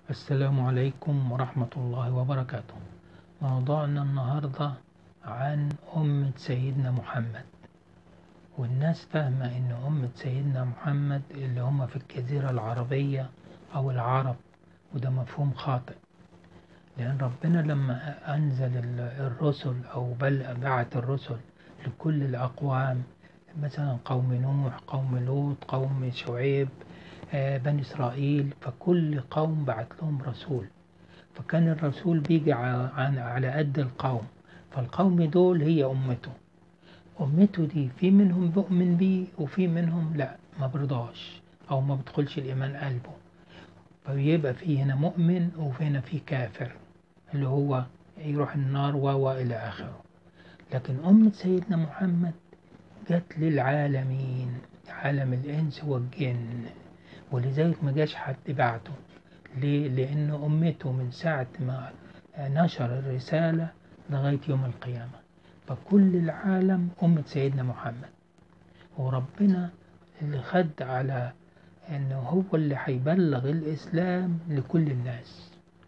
السلام عليكم ورحمة الله وبركاته موضوعنا النهاردة عن أمة سيدنا محمد والناس فاهمة إن أمة سيدنا محمد اللي هم في الجزيرة العربية أو العرب وده مفهوم خاطئ لأن ربنا لما أنزل ال- الرسل أو بل بعت الرسل لكل الأقوام مثلا قوم نوح قوم لوط قوم شعيب آه، بني إسرائيل فكل قوم بعت لهم رسول فكان الرسول بيجي ع- عن- على قد القوم فالقوم دول هي أمته أمته دي في منهم بؤمن بيه وفي منهم لا ما برضاش أو ما بدخلش الإيمان قلبه فبيبقى في هنا مؤمن وفي هنا في كافر اللي هو يروح النار و و إلى آخره لكن أمة سيدنا محمد جت للعالمين عالم الإنس والجن ولذلك ما جاش حد بعته ليه؟ لأن أمته من ساعة ما نشر الرسالة لغاية يوم القيامة فكل العالم أمة سيدنا محمد وربنا اللي خد على أنه هو اللي هيبلغ الإسلام لكل الناس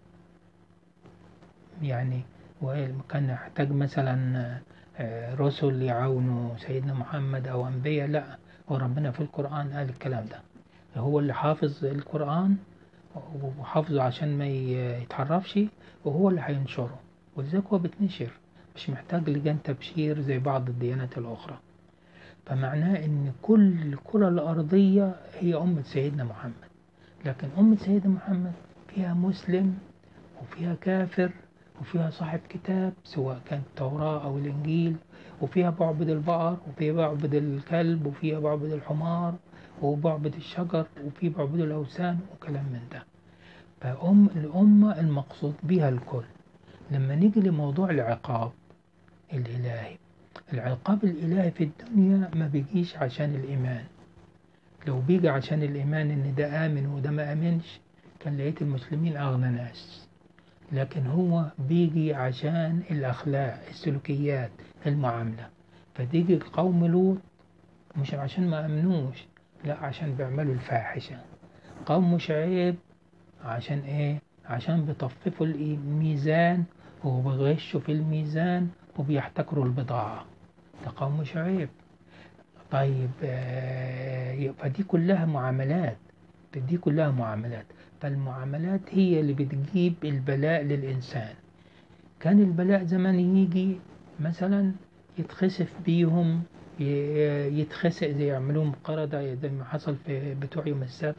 يعني وكان يحتاج مثلا آه، رسل يعاونوا سيدنا محمد أو أنبياء لا وربنا في القرآن قال الكلام ده هو اللي حافظ القرآن وحافظه عشان ما ي- يتحرفش وهو اللي هينشره ولذلك هو بتنشر مش محتاج لجان تبشير زي بعض الديانات الأخرى فمعناه إن كل الكرة الأرضية هي أمة سيدنا محمد لكن أمة سيدنا محمد فيها مسلم وفيها كافر وفيها صاحب كتاب سواء كان التوراة أو الإنجيل وفيها بعبد البقر وفيها بعبد الكلب وفيها بعبد الحمار وبعبد الشجر وفي بعبد الأوثان وكلام من ده فأم الأمة المقصود بها الكل لما نيجي لموضوع العقاب الإلهي العقاب الإلهي في الدنيا ما بيجيش عشان الإيمان لو بيجي عشان الإيمان إن ده آمن وده ما آمنش كان لقيت المسلمين أغنى ناس لكن هو بيجي عشان الأخلاق السلوكيات المعاملة فتيجي قوم لوط مش عشان ما أمنوش لا عشان بيعملوا الفاحشة قوم شعيب عشان إيه عشان بيطففوا الميزان وبيغشوا في الميزان وبيحتكروا البضاعة ده قوم شعيب طيب آه، فدي كلها معاملات دي كلها معاملات فالمعاملات هي اللي بتجيب البلاء للإنسان كان البلاء زمان يجي مثلا يتخسف بيهم ي- يتخسئ زي يعملوهم قردة زي ما حصل في بتوع يوم السبت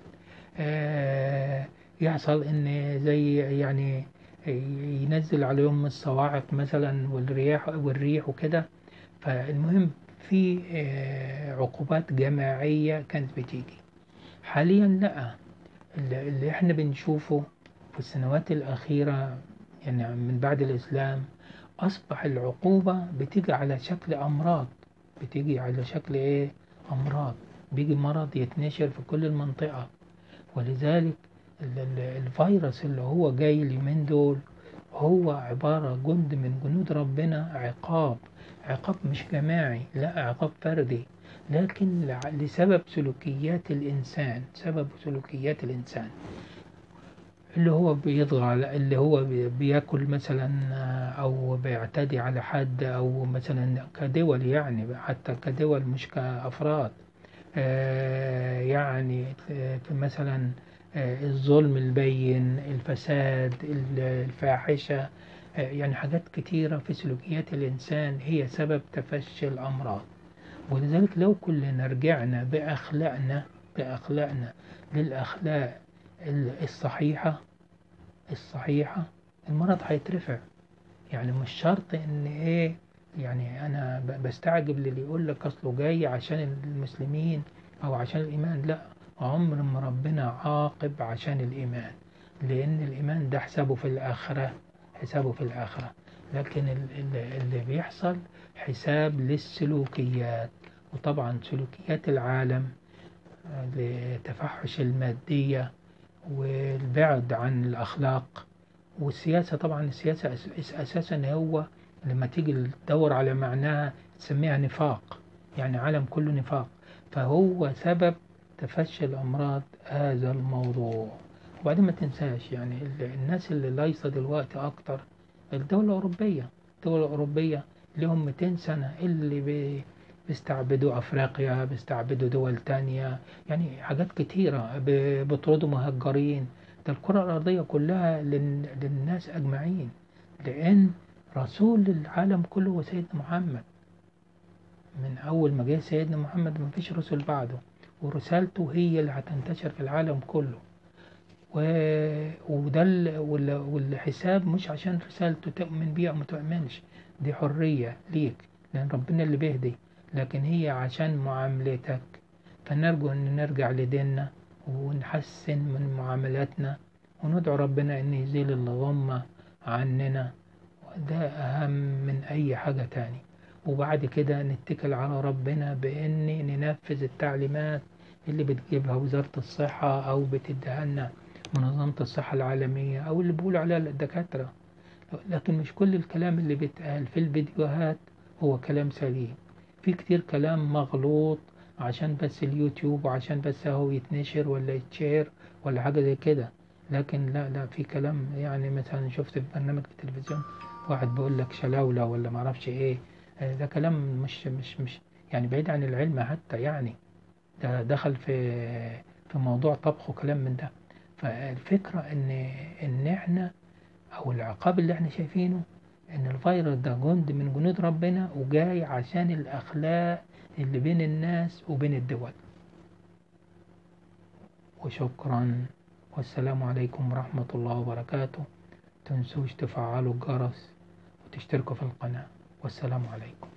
آه، يحصل ان زي يعني ينزل عليهم الصواعق مثلا والرياح والريح وكده فالمهم في آه، عقوبات جماعية كانت بتيجي حاليا لا اللي اللي احنا بنشوفه في السنوات الأخيرة يعني من بعد الإسلام أصبح العقوبة بتيجي على شكل أمراض بتيجي على شكل إيه أمراض بيجي مرض يتنشر في كل المنطقة ولذلك ال- ال- الفيروس اللي هو جاي اليومين دول هو عبارة جند من جنود ربنا عقاب عقاب مش جماعي لا عقاب فردي لكن لع- لسبب سلوكيات الإنسان سبب سلوكيات الإنسان اللي هو بيطغى على اللي هو بي- بياكل مثلا آه، أو بيعتدي على حد أو مثلا كدول يعني حتى كدول مش كأفراد آه، يعني آه، في مثلا آه، الظلم البين الفساد ال- الفاحشة آه، يعني حاجات كتيرة في سلوكيات الإنسان هي سبب تفشي الأمراض ولذلك لو كلنا رجعنا بأخلاقنا بأخلاقنا للأخلاق ال- الصحيحة الصحيحة المرض هيترفع يعني مش شرط ان ايه يعني انا ب- بستعجب للي يقول لك اصله جاي عشان المسلمين او عشان الايمان لا عمر ما ربنا عاقب عشان الايمان لان الايمان ده حسابه في الاخرة حسابه في الاخرة لكن ال- ال- اللي بيحصل حساب للسلوكيات وطبعا سلوكيات العالم آه، لتفحش المادية والبعد عن الأخلاق والسياسة طبعا السياسة أس- أساسا هو لما تيجي تدور على معناها تسميها نفاق يعني عالم كله نفاق فهو سبب تفشي الأمراض هذا الموضوع وبعدين ما تنساش يعني ال- الناس اللي لايصة دلوقتي أكتر الدولة الأوروبية الدول الأوروبية لهم 200 سنة اللي بي بيستعبدوا أفريقيا بيستعبدوا دول تانية يعني حاجات كتيرة ب- بيطردوا مهجرين ده الكرة الأرضية كلها لل- للناس أجمعين لأن رسول العالم كله هو سيدنا محمد من أول ما جه سيدنا محمد ما فيش رسول بعده ورسالته هي اللي هتنتشر في العالم كله و... وده ال... وال... والحساب مش عشان رسالته تؤمن بيها أو ما تؤمنش دي حرية ليك لأن ربنا اللي بيهدي لكن هي عشان معاملتك فنرجو أن نرجع لديننا ونحسن من معاملاتنا وندعو ربنا أن يزيل الغمة عننا ده أهم من أي حاجة تاني وبعد كده نتكل على ربنا بأن ننفذ التعليمات اللي بتجيبها وزارة الصحة أو بتديها لنا منظمة الصحة العالمية أو اللي بيقولوا عليها الدكاترة لكن مش كل الكلام اللي بيتقال في الفيديوهات هو كلام سليم في كتير كلام مغلوط عشان بس اليوتيوب وعشان بس هو يتنشر ولا يتشير ولا حاجة زي كده لكن لا لا في كلام يعني مثلا شفت في برنامج في التلفزيون واحد بيقول لك شلاولة ولا معرفش ايه آه، ده كلام مش مش مش يعني بعيد عن العلم حتى يعني ده دخل في في موضوع طبخ وكلام من ده فالفكرة ان ان احنا او العقاب اللي احنا شايفينه ان الفيروس ده جند من جنود ربنا وجاي عشان الاخلاق اللي بين الناس وبين الدول وشكرا والسلام عليكم ورحمة الله وبركاته تنسوش تفعلوا الجرس وتشتركوا في القناة والسلام عليكم